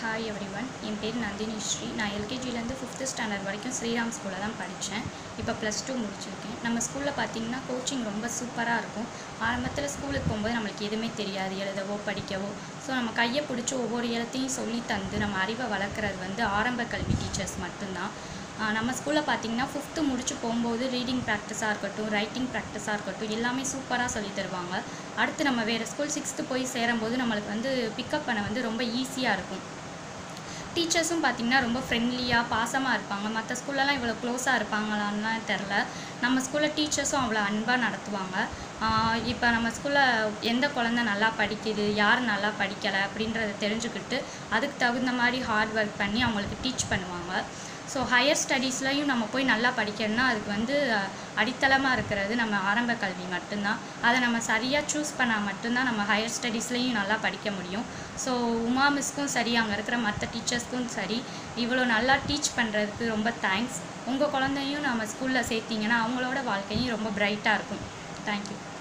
hi every one என் பேர் நந்தினி ஸ்ரீ நான் எல்கேஜிலேருந்து fifth standard வரைக்கும் ஸ்ரீராம் ஸ்கூலில் தான் படித்தேன் இப்போ ப்ளஸ் டூ முடிச்சிருக்கேன் நம்ம ஸ்கூலில் பார்த்தீங்கன்னா கோச்சிங் ரொம்ப சூப்பராக இருக்கும் ஆரம்பத்தில் ஸ்கூலுக்கு போகும்போது நம்மளுக்கு எதுவுமே தெரியாது எழுதவோ படிக்கவோ ஸோ நம்ம கையை பிடிச்சி ஒவ்வொரு எழுத்தையும் சொல்லி தந்து நம்ம அறிவை வளர்க்குறது வந்து ஆரம்ப கல்வி டீச்சர்ஸ் மட்டும்தான் ஆஹ் நம்ம ஸ்கூலில் பார்த்தீங்கன்னா ஃபிஃப்த்து முடிச்சு போகும்போது ரீடிங் ப்ராக்டிஸாக இருக்கட்டும் ரைட்டிங் ப்ராக்டிஸாக இருக்கட்டும் எல்லாமே சூப்பராக சொல்லி தருவாங்க அடுத்து நம்ம வேறு ஸ்கூல் சிக்ஸ்த்து போய் சேரும்போது நம்மளுக்கு வந்து பிக்கப் பண்ண வந்து ரொம்ப ஈஸியாக இருக்கும் டீச்சர்ஸும் பார்த்திங்கன்னா ரொம்ப ஃப்ரெண்ட்லியாக பாசமாக இருப்பாங்க மற்ற ஸ்கூல்லலாம் இவ்வளோ க்ளோஸாக இருப்பாங்களான்னு தெரில நம்ம ஸ்கூலில் டீச்சர்ஸும் அவ்வளோ அன்பாக நடத்துவாங்க இப்போ நம்ம ஸ்கூலில் எந்த குழந்த நல்லா படிக்குது யார் நல்லா படிக்கலை அப்படின்றத தெரிஞ்சுக்கிட்டு அதுக்கு தகுந்த மாதிரி ஹார்ட் ஒர்க் பண்ணி அவங்களுக்கு டீச் பண்ணுவாங்க ஸோ ஹையர் ஸ்டடீஸ்லையும் நம்ம போய் நல்லா படிக்கணும்னா அதுக்கு வந்து அடித்தளமாக இருக்கிறது நம்ம ஆரம்ப கல்வி மட்டும்தான் அதை நம்ம சரியாக சூஸ் பண்ணால் மட்டும்தான் நம்ம ஹையர் ஸ்டடீஸ்லையும் நல்லா படிக்க முடியும் ஸோ உமா மிஸ்க்கும் சரி அங்கே இருக்கிற மற்ற டீச்சர்ஸ்க்கும் சரி இவ்வளோ நல்லா டீச் பண்ணுறதுக்கு ரொம்ப தேங்க்ஸ் உங்கள் குழந்தையும் நம்ம ஸ்கூலில் சேர்த்திங்கன்னா அவங்களோட வாழ்க்கையும் ரொம்ப பிரைட்டாக இருக்கும் தேங்க்யூ